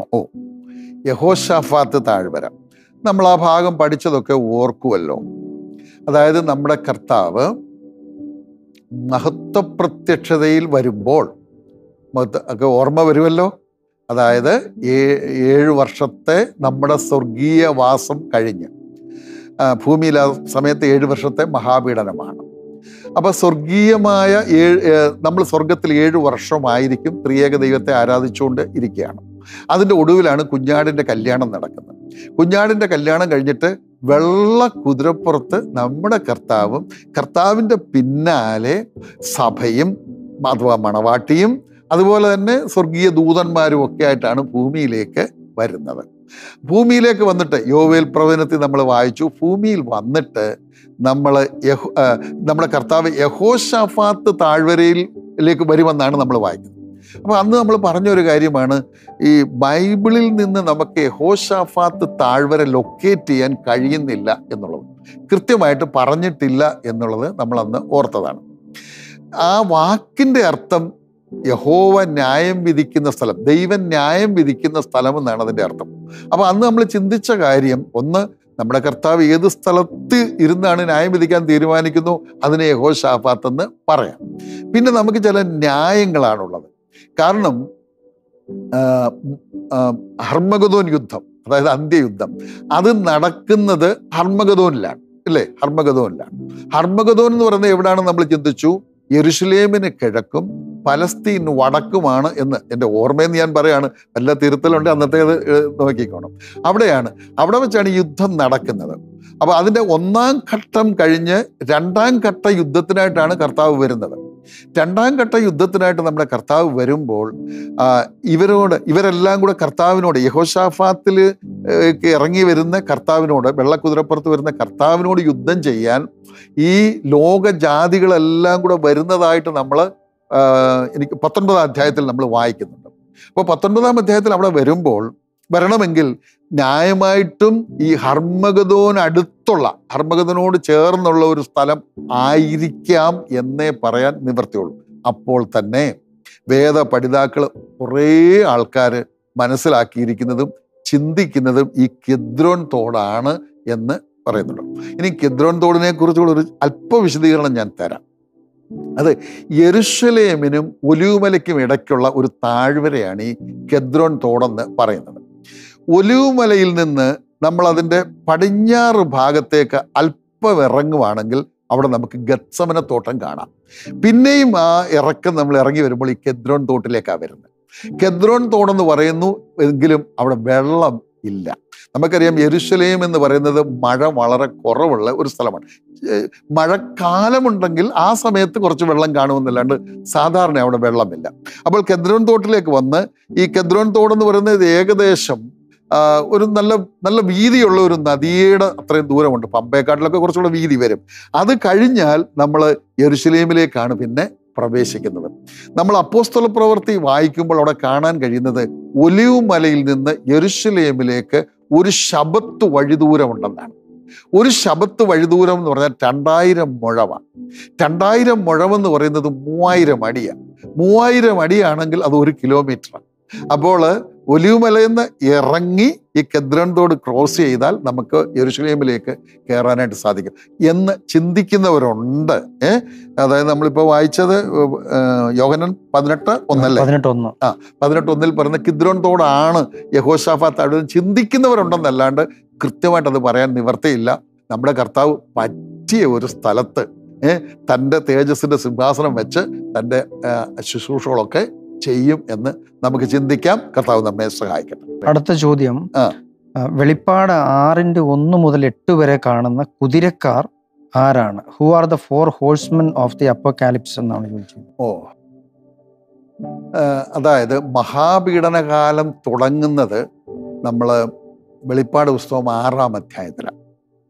യഹോഷാഫാത്ത് താഴ്വര നമ്മൾ ആ ഭാഗം പഠിച്ചതൊക്കെ ഓർക്കുമല്ലോ അതായത് നമ്മുടെ കർത്താവ് മഹത്വപ്രത്യക്ഷതയിൽ വരുമ്പോൾ മഹത്വ- ഒക്കെ ഓർമ്മ വരുമല്ലോ അതായത് ഏ- ഏഴ് വർഷത്തെ നമ്മുടെ സ്വർഗീയ വാസം കഴിഞ്ഞ് ആ, ഭൂമിയിൽ ആ സമയത്ത് ഏഴ് വർഷത്തെ മഹാപീഡനമാണ് അപ്പൊ സ്വർഗീയമായ ഏഴ് ഏ, നമ്മൾ സ്വർഗത്തിൽ ഏഴ് വർഷമായിരിക്കും ത്രിയേക ദൈവത്തെ ആരാധിച്ചുകൊണ്ട് ഇരിക്കുകയാണ് അതിൻ്റെ ഒടുവിലാണ് കുഞ്ഞാടിൻ്റെ കല്യാണം നടക്കുന്നത് കുഞ്ഞാടിൻ്റെ കല്യാണം കഴിഞ്ഞിട്ട് വെള്ള കുതിരപ്പുറത്ത് നമ്മുടെ കർത്താവും കർത്താവിൻ്റെ പിന്നാലെ സഭയും അഥവാ മണവാട്ടിയും അതുപോലെ തന്നെ സ്വർഗീയ ദൂതന്മാരും ഒക്കെ ആയിട്ടാണ് ഭൂമിയിലേക്ക് വരുന്നത് ഭൂമിയിലേക്ക് വന്നിട്ട് യോവേൽ പ്രവചനത്തിൽ നമ്മൾ വായിച്ചു ഭൂമിയിൽ വന്നിട്ട് നമ്മൾ യഹോ ആ, നമ്മുടെ കർത്താവ് യഹോഷാഫാത്ത് താഴ്വരയിലേക്ക് വരുമെന്നാണ് നമ്മൾ വായിക്കുന്നത് അപ്പോൾ അന്ന് നമ്മൾ പറഞ്ഞ ഒരു കാര്യമാണ് ഈ ബൈബിളിൽ നിന്ന് നമുക്ക് യഹോഷാഫാത്ത് താഴ്വര ലൊക്കേറ്റ് ചെയ്യാൻ കഴിയുന്നില്ല എന്നുള്ളത് കൃത്യമായിട്ട് പറഞ്ഞിട്ടില്ല എന്നുള്ളത് നമ്മൾ അന്ന് ഓർത്തതാണ് ആ വാക്കിൻ്റെ അർത്ഥം യഹോവ ന്യായം വിധിക്കുന്ന സ്ഥലം ദൈവം ന്യായം വിധിക്കുന്ന സ്ഥലം എന്നാണ് അതിൻ്റെ അർത്ഥം അപ്പൊ അന്ന് നമ്മൾ ചിന്തിച്ച കാര്യം ഒന്ന് നമ്മുടെ കർത്താവ് ഏത് സ്ഥലത്ത് ഇരുന്നാണ് ന്യായം വിധിക്കാൻ തീരുമാനിക്കുന്നു അതിനെ യഹോഷാഫാത്ത് എന്ന് പറയാം പിന്നെ നമുക്ക് ചില ന്യായങ്ങളാണുള്ളത് കാരണം ആ, ആ, ഹർമഗദോൻ യുദ്ധം അതായത് അന്ത്യയുദ്ധം അത് നടക്കുന്നത് ഹർമഗദോനിലാണ് അല്ലേ ഹർമഗദോനിലാണ് ഹർമഗദോൻ എന്ന് പറയുന്നത് എവിടെയാണ് നമ്മൾ ചിന്തിച്ചു യെരുഷലേമിന് കിഴക്കും പലസ്തീൻ വടക്കുമാണ് എന്ന് എൻ്റെ ഓർമ്മയെന്ന് ഞാൻ പറയാണ് വല്ല തിരുത്തലുണ്ട് അന്നത്തേത് ഏഹ്, നോക്കിക്കോണം അവിടെയാണ് അവിടെ വെച്ചാണ് ഈ യുദ്ധം നടക്കുന്നത് അപ്പൊ അതിൻ്റെ ഒന്നാം ഘട്ടം കഴിഞ്ഞ് രണ്ടാം ഘട്ട യുദ്ധത്തിനായിട്ടാണ് കർത്താവ് വരുന്നത് രണ്ടാം ഘട്ട യുദ്ധത്തിനായിട്ട് നമ്മുടെ കർത്താവ് വരുമ്പോൾ ആ, ഇവരോട് ഇവരെല്ലാം കൂടെ കർത്താവിനോട് യഹോഷാഫാത്തിൽ ഇറങ്ങി വരുന്ന കർത്താവിനോട് വെള്ളക്കുതിരപ്പുറത്ത് വരുന്ന കർത്താവിനോട് യുദ്ധം ചെയ്യാൻ ഈ ലോക ജാതികളെല്ലാം കൂടെ വരുന്നതായിട്ട് നമ്മൾ എനിക്ക് പത്തൊൻപതാം അധ്യായത്തിൽ നമ്മൾ വായിക്കുന്നുണ്ട് അപ്പോൾ പത്തൊൻപതാം അധ്യായത്തിൽ അവിടെ വരുമ്പോൾ വരണമെങ്കിൽ ന്യായമായിട്ടും ഈ ഹർമഗതോൻ അടുത്തുള്ള ഹർമഗതനോട് ചേർന്നുള്ള ഒരു സ്ഥലം ആയിരിക്കാം എന്നേ പറയാൻ നിവർത്തിയുള്ളൂ അപ്പോൾ തന്നെ വേദ പഠിതാക്കൾ കുറേ ആൾക്കാർ മനസ്സിലാക്കിയിരിക്കുന്നതും ചിന്തിക്കുന്നതും ഈ കിദ്രോൻ തോടാണ് എന്ന് പറയുന്നുണ്ട് ഇനി കിദ്രോൻ തോടിനെ കുറിച്ചുള്ള ഒരു അല്പ വിശദീകരണം ഞാൻ തരാം അത് യെരുഷലേമിനും ഒലിവുമലയ്ക്കും ഇടയ്ക്കുള്ള ഒരു താഴ്വരയാണ് ഈ കെദ്രോൻ തോടെന്ന് പറയുന്നത് ഒലിവുമലയിൽ നിന്ന് നമ്മൾ അതിൻ്റെ പടിഞ്ഞാറ് ഭാഗത്തേക്ക് അല്പം ഇറങ്ങുവാണെങ്കിൽ അവിടെ നമുക്ക് ഗത്സമന തോട്ടം കാണാം പിന്നെയും ആ ഇറക്കം നമ്മൾ ഇറങ്ങി വരുമ്പോൾ ഈ കെദ്രോൻ തോട്ടിലേക്കാണ് വരുന്നത് കെദ്രോൻ തോടെന്ന് പറയുന്നു എങ്കിലും അവിടെ വെള്ളം ഇല്ല നമുക്കറിയാം യെരുശലേം എന്ന് പറയുന്നത് മഴ വളരെ കുറവുള്ള ഒരു സ്ഥലമാണ് ഏഹ് മഴക്കാലമുണ്ടെങ്കിൽ ആ സമയത്ത് കുറച്ച് വെള്ളം കാണുമെന്നല്ലാണ്ട് സാധാരണ അവിടെ വെള്ളമില്ല അപ്പോൾ കെദ്രോൻ തോട്ടിലേക്ക് വന്ന് ഈ കെദ്രോൻ തോടെന്ന് പറയുന്നത് ഏകദേശം ആ, ഒരു നല്ല നല്ല വീതിയുള്ള ഒരു നദിയുടെ അത്രയും ദൂരമുണ്ട് പമ്പേക്കാട്ടിലൊക്കെ കുറച്ചുകൂടെ വീതി വരും അത് കഴിഞ്ഞാൽ നമ്മൾ യെരുശലേമിലേക്കാണ് പിന്നെ പ്രവേശിക്കുന്നത് നമ്മൾ അപ്പോസ്തല പ്രവൃത്തി വായിക്കുമ്പോൾ അവിടെ കാണാൻ കഴിയുന്നത് ഒലിവ് മലയിൽ നിന്ന് യെരുശലേമിലേക്ക് ഒരു ശബത്ത് വഴിദൂരമുണ്ടെന്നാണ് ഒരു ശബത്ത് വഴിദൂരം എന്ന് പറഞ്ഞാൽ രണ്ടായിരം മുഴവ രണ്ടായിരം മുഴമെന്ന് പറയുന്നത് മൂവായിരം അടിയാണ് മൂവായിരം അടിയാണെങ്കിൽ അത് ഒരു കിലോമീറ്ററാണ് അപ്പോൾ ഒലിവുമലയിൽ നിന്ന് ഇറങ്ങി ഈ കെദ്രൻ തോട് ക്രോസ് ചെയ്താൽ നമുക്ക് യെരുഷലേമിലേക്ക് കയറാനായിട്ട് സാധിക്കും എന്ന് ചിന്തിക്കുന്നവരുണ്ട് ഏ അതായത് നമ്മളിപ്പോൾ വായിച്ചത് ഏഹ്, യോഹനൻ പതിനെട്ട് ഒന്നല്ലേ പതിനെട്ട് ഒന്ന് പതിനെട്ട് ഒന്നിൽ പറയുന്ന കിദ്രോൻ തോടാണ് യഹോഷാഫാത്ത് അവിടെ ചിന്തിക്കുന്നവരുണ്ടെന്നല്ലാണ്ട് കൃത്യമായിട്ട് അത് പറയാൻ നിവർത്തിയില്ല നമ്മുടെ കർത്താവ് പറ്റിയ ഒരു സ്ഥലത്ത് ഏഹ് തൻ്റെ തേജസ്സിന്റെ സിംഹാസനം വെച്ച് തൻ്റെ ആ, ശുശ്രൂഷകളൊക്കെ ചെയ്യും എന്ന് നമുക്ക് ചിന്തിക്കാം കർത്താവ് നമ്മെ സഹായിക്കട്ടെ അടുത്ത ചോദ്യം ആ. ആ, വെളിപ്പാട് ആറിന്റെ ഒന്ന് മുതൽ എട്ട് വരെ കാണുന്ന കുതിരക്കാർ ആരാണ് who are the four horsemen of the apocalypse എന്നാണ് ചോദിച്ചത് ഓ ആ, അതായത് മഹാപീഡനകാലം തുടങ്ങുന്നത് നമ്മൾ വെളിപ്പാട് പുസ്തകം ആറാം അധ്യായത്തിലാണ്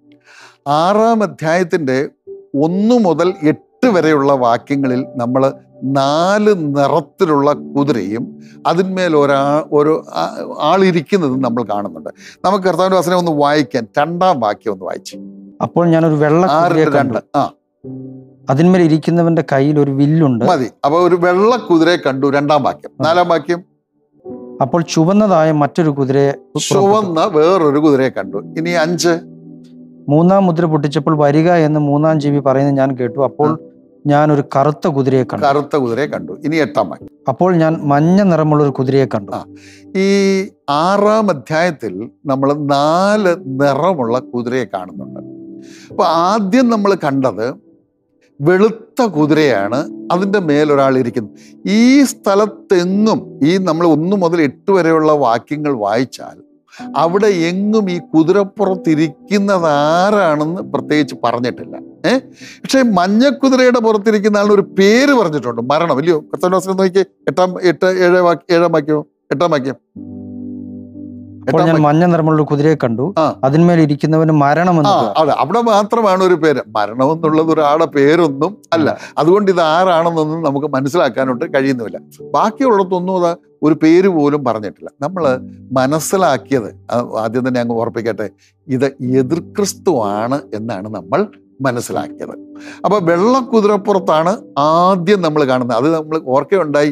ആറാം അധ്യായത്തിൻ്റെ ഒന്ന് മുതൽ എട്ട് വരെയുള്ള വാക്യങ്ങളിൽ നമ്മൾ നാല് നിറത്തിലുള്ള കുതിരയും അതിന്മേൽ ഒരാ ഒരു ആ- ആളിരിക്കുന്നതും നമ്മൾ കാണുന്നുണ്ട് നമുക്ക് കർത്താവിൻ്റെ വസനം ഒന്ന് വായിക്കാൻ രണ്ടാം വാക്യം ഒന്ന് വായിച്ചു അപ്പോൾ ഞാൻ ഒരു വെള്ള കുതിരയെ ആറിന്റെ കണ്ടു രണ്ട് ആ അതിന്മേൽ ഇരിക്കുന്നവന്റെ കയ്യിൽ ഒരു വില്ലുണ്ട് മതി അപ്പൊ ഒരു വെള്ള കുതിരയെ കണ്ടു രണ്ടാം വാക്യം നാലാം വാക്യം അപ്പോൾ ചുവന്നതായ മറ്റൊരു കുതിരയെ പുറപ്പെട്ടു. ചുവന്ന വേറൊരു കുതിരയെ കണ്ടു ഇനി അഞ്ച് മൂന്നാം മുദ്ര പൊട്ടിച്ചപ്പോൾ വരിക എന്ന് മൂന്നാം ജീവി പറയുന്നത് ഞാൻ കേട്ടു അപ്പോൾ ഞാൻ ഒരു കറുത്ത കുതിരയെ കണ്ടു കറുത്ത കുതിരയെ കണ്ടു ഇനി എട്ടാം വാക്യം അപ്പോൾ ഞാൻ മഞ്ഞ നിറമുള്ള ഒരു കുതിരയെ കണ്ടു ആ. ഈ ആറാം അധ്യായത്തിൽ നമ്മൾ നാല് നിറമുള്ള കുതിരയെ കാണുന്നുണ്ട് അപ്പൊ ആദ്യം നമ്മൾ കണ്ടത് വെളുത്ത കുതിരയാണ് അതിൻ്റെ മേലൊരാൾ ഇരിക്കുന്നു ഈ സ്ഥലത്തെങ്ങും ഈ നമ്മൾ ഒന്ന് മുതൽ എട്ട് വരെയുള്ള വാക്യങ്ങൾ വായിച്ചാൽ അവിടെ എങ്ങും ഈ കുതിരപ്പുറത്തിരിക്കുന്നത് ആരാണെന്ന് പ്രത്യേകിച്ച് പറഞ്ഞിട്ടില്ല ഏ പക്ഷെ മഞ്ഞക്കുതിരയുടെ പുറത്തിരിക്കുന്ന ആളിന് ഒരു പേര് പറഞ്ഞിട്ടുണ്ട് മരണം ഇല്ലയോ കർത്തനോസിനെ നോക്കി എട്ടാം എട്ട് ഏഴ് വാക്യം ഏഴാം വാക്യം എട്ടാം വാക്യം അപ്പോൾ ഞാൻ എട്ടാം മഞ്ഞ നിറമുള്ള ഒരു കുതിരയെ കണ്ടു ആ. അതിന്മേൽ ഇരിക്കുന്നവന് മരണമെന്ന് ആ പേർ. അതെ അവിടെ മാത്രമാണ് ഒരു പേര് മരണം എന്നുള്ളത് ഒരാളുടെ പേരൊന്നും അല്ല അതുകൊണ്ട് ഇത് ആരാണെന്നൊന്നും നമുക്ക് മനസ്സിലാക്കാനായിട്ട് കഴിയുന്നുമില്ല ബാക്കിയുള്ളതൊന്നും അത് ഒരു പേര് പോലും പറഞ്ഞിട്ടില്ല നമ്മൾ മനസ്സിലാക്കിയത് ആ, ആദ്യം തന്നെ അങ്ങ് ഓർപ്പിക്കട്ടെ ഇത് എതിർക്രിസ്തു ആണ് എന്നാണ് നമ്മൾ മനസ്സിലാക്കിയത് അപ്പൊ വെള്ളക്കുതിരപ്പുറത്താണ് ആദ്യം നമ്മൾ കാണുന്നത് അത് നമ്മൾ ഓർക്കുകയുണ്ടായി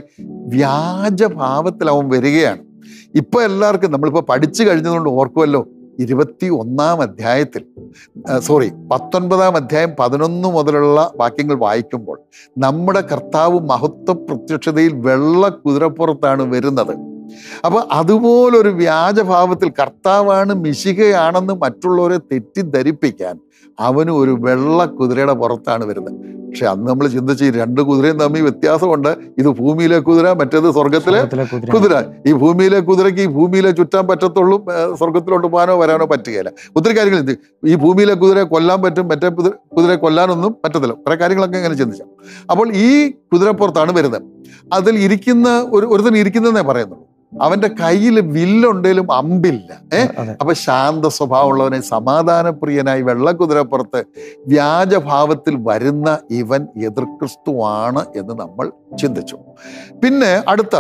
വ്യാജഭാവത്തിൽ അവൻ വരികയാണ് ഇപ്പൊ എല്ലാവർക്കും നമ്മളിപ്പോ പഠിച്ചു കഴിഞ്ഞതുകൊണ്ട് ഓർക്കുമല്ലോ ഇരുപത്തി ഒന്നാം അധ്യായത്തിൽ സോറി പത്തൊൻപതാം അധ്യായം പതിനൊന്ന് മുതലുള്ള വാക്യങ്ങൾ വായിക്കുമ്പോൾ നമ്മുടെ കർത്താവ് മഹത്വ പ്രത്യക്ഷതയിൽ വെള്ള കുതിരപ്പുറത്താണ് വരുന്നത് അപ്പൊ അതുപോലൊരു വ്യാജഭാവത്തിൽ കർത്താവാണ് മിശികയാണെന്ന് മറ്റുള്ളവരെ തെറ്റിദ്ധരിപ്പിക്കാൻ അവന് ഒരു വെള്ള കുതിരയുടെ പുറത്താണ് വരുന്നത് പക്ഷെ അന്ന് നമ്മൾ ചിന്തിച്ച് ഈ രണ്ട് കുതിരയും തമ്മിൽ വ്യത്യാസമുണ്ട് ഇത് ഭൂമിയിലെ കുതിര മറ്റേത് സ്വർഗത്തിലെ സ്വർഗ്ഗത്തിലെ കുതിര കുതിര ഈ ഭൂമിയിലെ കുതിരയ്ക്ക് ഈ ഭൂമിയിലെ ചുറ്റാൻ പറ്റത്തുള്ളൂ ഏർ സ്വർഗത്തിലോട്ട് പോകാനോ വരാനോ പറ്റുകയില്ല ഒത്തിരി കാര്യങ്ങൾ ഇത് ഈ ഭൂമിയിലെ കുതിരയെ കൊല്ലാൻ പറ്റും മറ്റേ കുതിര കുതിരയെ കൊല്ലാനൊന്നും പറ്റത്തില്ല കുറെ കാര്യങ്ങളൊക്കെ ഇങ്ങനെ ചിന്തിച്ചാൽ അപ്പോൾ ഈ കുതിരപ്പുറത്താണ് വരുന്നത് അതിൽ ഇരിക്കുന്ന ഒരു ഒരുത്തൻ ഇരിക്കുന്നതെന്നേ പറയുന്നുള്ളൂ അവന്റെ കയ്യിൽ വില്ലുണ്ടേലും അമ്പില്ല ഏ അതെ അപ്പൊ ശാന്ത സ്വഭാവമുള്ളവനെ സമാധാനപ്രിയനായി വെള്ളക്കുതിരപ്പുറത്ത് വ്യാജഭാവത്തിൽ വരുന്ന ഇവൻ എതിർക്രിസ്തുവാണ് എന്ന് നമ്മൾ ചിന്തിച്ചു പിന്നെ അടുത്ത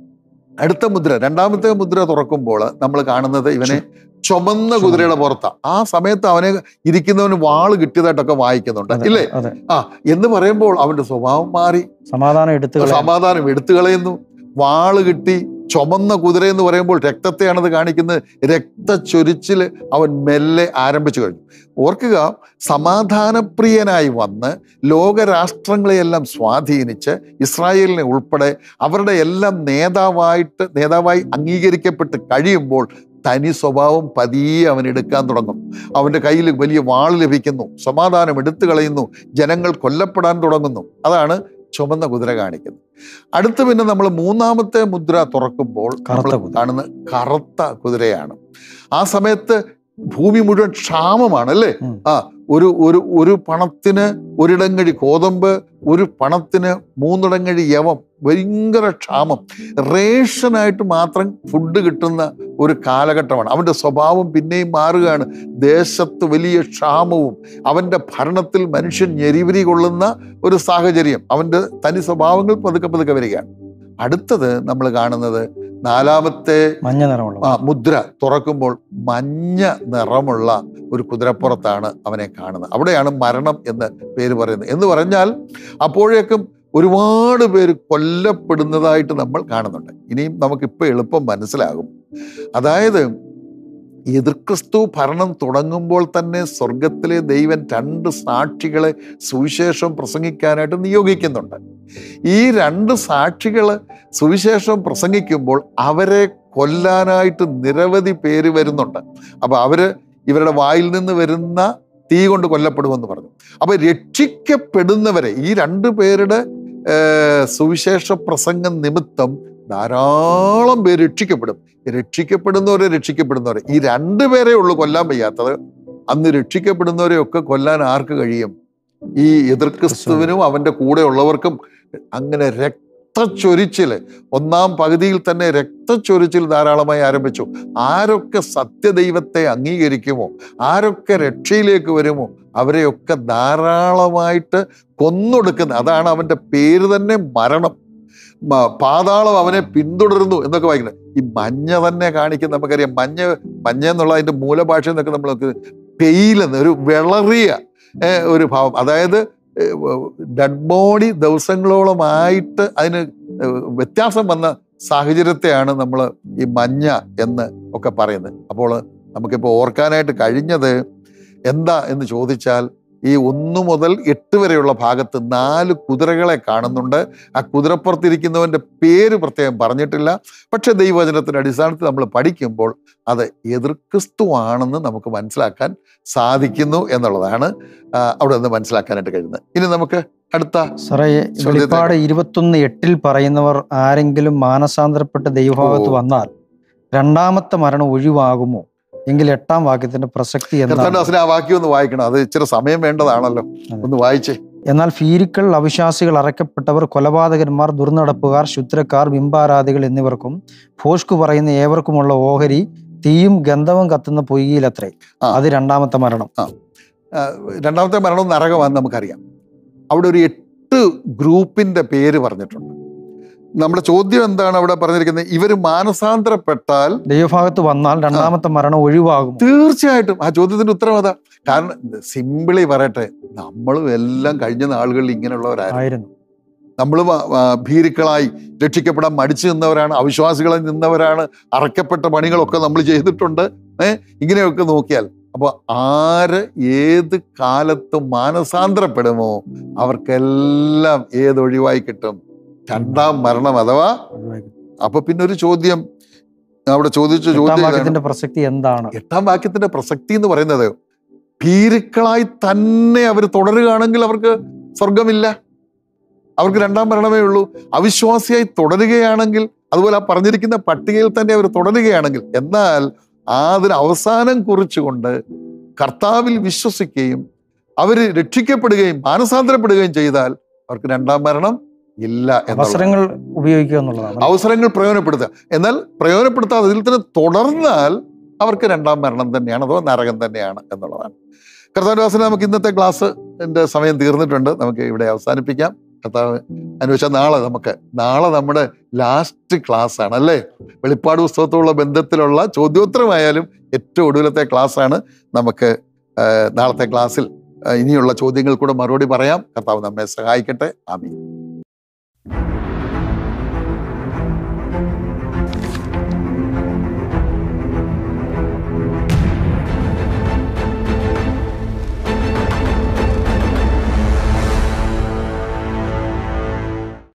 അടുത്ത മുദ്ര രണ്ടാമത്തെ മുദ്ര തുറക്കുമ്പോൾ നമ്മൾ കാണുന്നത് ഇവനെ ചുമന്ന കുതിരയുടെ പുറത്താണ് ആ സമയത്ത് അവനെ ഇരിക്കുന്നവന് വാള് കിട്ടിയതായിട്ടൊക്കെ വായിക്കുന്നുണ്ട് അതെ, ഇല്ലേ അതെ ആ എന്ന് പറയുമ്പോൾ അവന്റെ സ്വഭാവം മാറി സമാധാനം എടുത്തു കളയാൻ. സമാധാനം എടുത്തു കളയുന്നു വാള് കിട്ടി ചുമന്ന കുതിര എന്ന് പറയുമ്പോൾ രക്തത്തെയാണത് കാണിക്കുന്നത് രക്തച്ചൊരിച്ചിൽ അവൻ മെല്ലെ ആരംഭിച്ചു കഴിഞ്ഞു ഓർക്കുക സമാധാനപ്രിയനായി വന്ന് ലോകരാഷ്ട്രങ്ങളെയെല്ലാം സ്വാധീനിച്ച് ഇസ്രായേലിനെ ഉൾപ്പെടെ അവരുടെ എല്ലാം നേതാവായിട്ട് നേതാവായി അംഗീകരിക്കപ്പെട്ട് കഴിയുമ്പോൾ തനി സ്വഭാവം പതിയെ അവൻ എടുക്കാൻ തുടങ്ങും അവൻ്റെ കയ്യിൽ വലിയ വാള് ലഭിക്കുന്നു സമാധാനം എടുത്തു കളയുന്നു ജനങ്ങൾ കൊല്ലപ്പെടാൻ തുടങ്ങുന്നു അതാണ് ചുമന്ന കുതിര കാണിക്കുന്നത് അടുത്ത് പിന്നെ നമ്മൾ മൂന്നാമത്തെ മുദ്ര തുറക്കുമ്പോൾ നമ്മൾ കറുത്ത കുതിര. കാണുന്ന കറുത്ത കുതിരയാണ് ആ സമയത്ത് ഭൂമി മുഴുവൻ ക്ഷാമമാണ് അല്ലേ ഉം. ആ ഒരു ഒരു ഒരു പണത്തിന് ഒരിടങ്ങഴി കോതമ്പ് ഒരു പണത്തിന് മൂന്നിടങ്ങഴി യവം ഭയങ്കര ക്ഷാമം റേഷനായിട്ട് മാത്രം ഫുഡ് കിട്ടുന്ന ഒരു കാലഘട്ടമാണ് അവൻ്റെ സ്വഭാവം പിന്നെയും മാറുകയാണ് ദേശത്ത് വലിയ ക്ഷാമവും അവൻ്റെ ഭരണത്തിൽ മനുഷ്യൻ ഞെരിവിരി കൊള്ളുന്ന ഒരു സാഹചര്യം അവൻ്റെ തനി സ്വഭാവങ്ങൾ പതുക്കെ പതുക്കെ വരികയാണ് അടുത്തത് നമ്മൾ കാണുന്നത് നാലാമത്തെ മഞ്ഞ നിറമുള്ള ആ മുദ്ര തുറക്കുമ്പോൾ മഞ്ഞ നിറമുള്ള ഒരു കുതിരപ്പുറത്താണ് അവനെ കാണുന്നത് അവിടെയാണ് മരണം എന്ന് പേര് പറയുന്നത് എന്ന് പറഞ്ഞാൽ അപ്പോഴേക്കും ഒരുപാട് പേര് കൊല്ലപ്പെടുന്നതായിട്ട് നമ്മൾ കാണുന്നുണ്ട് ഇനിയും നമുക്കിപ്പോൾ എളുപ്പം മനസ്സിലാകും അതായത് എതിർക്രിസ്തു ഭരണം തുടങ്ങുമ്പോൾ തന്നെ സ്വർഗത്തിലെ ദൈവൻ രണ്ട് സാക്ഷികളെ സുവിശേഷം പ്രസംഗിക്കാനായിട്ട് നിയോഗിക്കുന്നുണ്ട് ഈ രണ്ട് സാക്ഷികൾ സുവിശേഷം പ്രസംഗിക്കുമ്പോൾ അവരെ കൊല്ലാനായിട്ട് നിരവധി പേര് വരുന്നുണ്ട് അപ്പൊ അവര് ഇവരുടെ വായിൽ നിന്ന് വരുന്ന തീ കൊണ്ട് കൊല്ലപ്പെടുമെന്ന് പറഞ്ഞു അപ്പൊ രക്ഷിക്കപ്പെടുന്നവരെ ഈ രണ്ട് പേരുടെ ഏർ, സുവിശേഷ പ്രസംഗം നിമിത്തം ധാരാളം പേര് രക്ഷിക്കപ്പെടും രക്ഷിക്കപ്പെടുന്നവരെ രക്ഷിക്കപ്പെടുന്നവരെ ഈ രണ്ട് പേരെ ഉള്ളൂ കൊല്ലാൻ വയ്യാത്തത് അന്ന് രക്ഷിക്കപ്പെടുന്നവരെ ഒക്കെ കൊല്ലാൻ ആർക്ക് കഴിയും ഈ എതിർക്രിസ്തുവിനും അവന്റെ കൂടെ ഉള്ളവർക്കും അങ്ങനെ രക്തച്ചൊരിച്ചില് ഒന്നാം പകുതിയിൽ തന്നെ രക്തച്ചൊരിച്ചിൽ ധാരാളമായി ആരംഭിച്ചു ആരൊക്കെ സത്യദൈവത്തെ അംഗീകരിക്കുമോ ആരൊക്കെ രക്ഷയിലേക്ക് വരുമോ അവരെയൊക്കെ ധാരാളമായിട്ട് കൊന്നൊടുക്കുന്ന അതാണ് അവന്റെ പേര് തന്നെ മരണം മ- പാതാളം അവനെ പിന്തുടരുന്നു എന്നൊക്കെ വായിക്കുന്നത് ഈ മഞ്ഞ തന്നെ കാണിക്കുന്ന നമുക്കറിയാം മഞ്ഞ മഞ്ഞ എന്നുള്ള അതിന്റെ മൂലഭാഷ എന്നൊക്കെ നമ്മൾ പെയിലെന്ന് ഒരു വിളറിയ ഏ, ഒരു ഭാവം അതായത് ഡെഡ് ബോഡി ദിവസങ്ങളോളമായിട്ട് അതിന് ഏ, വ്യത്യാസം വന്ന സാഹചര്യത്തെയാണ് നമ്മൾ ഈ മഞ്ഞ എന്ന് ഒക്കെ പറയുന്നത് അപ്പോൾ നമുക്കിപ്പോൾ ഓർക്കാനായിട്ട് കഴിഞ്ഞത് എന്താ എന്ന് ചോദിച്ചാൽ ഈ ഒന്ന് മുതൽ എട്ട് വരെയുള്ള ഭാഗത്ത് നാല് കുതിരകളെ കാണുന്നുണ്ട് ആ കുതിരപ്പുറത്തിരിക്കുന്നവന്റെ പേര് പ്രത്യേകം പറഞ്ഞിട്ടില്ല പക്ഷെ ദൈവവചനത്തിന്റെ അടിസ്ഥാനത്തിൽ നമ്മൾ പഠിക്കുമ്പോൾ അത് എതിർക്രിസ്തു ആണെന്ന് നമുക്ക് മനസ്സിലാക്കാൻ സാധിക്കുന്നു എന്നുള്ളതാണ് ആ, അവിടെ നിന്ന് മനസ്സിലാക്കാനായിട്ട് കഴിയുന്നത് ഇനി നമുക്ക് അടുത്ത സാറേ ചോദ്യത്തെ- വെളിപ്പാട് ഇരുപത്തൊന്ന് എട്ടിൽ പറയുന്നവർ ആരെങ്കിലും മാനസാന്തരപ്പെട്ട് ദൈവഭാഗത്ത് ഓ. വന്നാൽ രണ്ടാമത്തെ മരണം ഒഴിവാകുമോ എങ്കിൽ എട്ടാം വാക്യത്തിന്റെ പ്രസക്തി എന്താണ് കർത്താൻദാസിനെ ആ വാക്യം ഒന്ന് വായിക്കണം അത് ഇച്ചിരി സമയം വേണ്ടതാണല്ലോ ഒന്ന് വായിച്ചേ എന്നാൽ ഫീരിക്കൾ അവിശ്വാസികൾ അറയ്ക്കപ്പെട്ടവർ കൊലപാതകന്മാർ ദുർനടപ്പുകാർ ശുദ്രക്കാർ ബിംബാരാധികൾ എന്നിവർക്കും ഭോഷ്കു പറയുന്ന ഏവർക്കുമുള്ള ഓഹരി തീയും ഗന്ധവും കത്തുന്ന പൊയ്യിലത്രേ ആ. അത് രണ്ടാമത്തെ മരണം ആ, രണ്ടാമത്തെ മരണം നരകമാണെന്ന് നമുക്കറിയാം അവിടെ ഒരു എട്ട് ഗ്രൂപ്പിന്റെ പേര് പറഞ്ഞിട്ടുണ്ട് നമ്മുടെ ചോദ്യം എന്താണ് അവിടെ പറഞ്ഞിരിക്കുന്നത് ഇവർ മാനസാന്തരപ്പെട്ടാൽ ദൈവഭാഗത്ത് വന്നാൽ രണ്ടാമത്തെ മരണം ഒഴിവാകും തീർച്ചയായിട്ടും ആ ചോദ്യത്തിന്റെ ഉത്തരം അതാ കാരണം സിമ്പിളി പറയട്ടെ നമ്മളും എല്ലാം കഴിഞ്ഞ നാളുകളിൽ ഇങ്ങനെയുള്ളവരായിരുന്നു ആയിരുന്നു നമ്മൾ ഭീരുക്കളായി രക്ഷിക്കപ്പെടാൻ മടിച്ചു നിന്നവരാണ് അവിശ്വാസികളായി നിന്നവരാണ് അറക്കപ്പെട്ട പണികളൊക്കെ നമ്മൾ ചെയ്തിട്ടുണ്ട് ഏഹ് ഇങ്ങനെയൊക്കെ നോക്കിയാൽ അപ്പോൾ ആര് ഏത് കാലത്ത് മാനസാന്തരപ്പെടുമോ അവർക്കെല്ലാം ഏത് ഒഴിവായി കിട്ടും രണ്ടാം മരണം അഥവാ ഒഴിവായി. അപ്പൊ പിന്നെ ഒരു ചോദ്യം അവിടെ ചോദിച്ച എട്ടാം ചോദ്യം ഇതാണ്. വാക്യത്തിന്റെ പ്രസക്തി എന്താണ് എട്ടാം വാക്യത്തിന്റെ പ്രസക്തി എന്ന് പറയുന്നത് ഭീരുക്കളായി തന്നെ അവർ തുടരുകയാണെങ്കിൽ അവർക്ക് സ്വർഗമില്ല അവർക്ക് രണ്ടാം മരണമേ ഉള്ളൂ അവിശ്വാസിയായി തുടരുകയാണെങ്കിൽ അതുപോലെ ആ പറഞ്ഞിരിക്കുന്ന പട്ടികയിൽ തന്നെ അവർ തുടരുകയാണെങ്കിൽ എന്നാൽ ആ അതിന് അവസാനം കുറിച്ചുകൊണ്ട് കർത്താവിൽ വിശ്വസിക്കുകയും അവർ രക്ഷിക്കപ്പെടുകയും മാനസാന്തരപ്പെടുകയും ചെയ്താൽ അവർക്ക് രണ്ടാം മരണം ഇല്ല എന്നുള്ളതാണ്. അവസരങ്ങൾ ഉപയോഗിക്കുക എന്നുള്ളതാണ് അവസരങ്ങൾ പ്രയോജനപ്പെടുത്തുക എന്നാൽ പ്രയോജനപ്പെടുത്താതെ അതിൽ തന്നെ തുടർന്നാൽ അവർക്ക് രണ്ടാം മരണം തന്നെയാണ് അഥവാ നരകം തന്നെയാണ് എന്നുള്ളതാണ് കർത്താവിന്റെ നമുക്ക് ഇന്നത്തെ ക്ലാസ് എൻ്റെ സമയം തീർന്നിട്ടുണ്ട് നമുക്ക് ഇവിടെ അവസാനിപ്പിക്കാം കർത്താവ് അനുവദിച്ചാൽ നാളെ നമുക്ക് നാളെ നമ്മുടെ ലാസ്റ്റ് ക്ലാസ് ആണ് അല്ലേ വെളിപ്പാട് പുസ്തകത്തോടുള്ള ബന്ധത്തിലുള്ള ചോദ്യോത്തരമായാലും ഏറ്റവും ഒടുവിലത്തെ ക്ലാസ് ആണ് നമുക്ക് ആ, നാളത്തെ ക്ലാസ്സിൽ ആ, ഇനിയുള്ള ചോദ്യങ്ങൾ കൂടെ മറുപടി പറയാം കർത്താവ് നമ്മെ സഹായിക്കട്ടെ ആമീൻ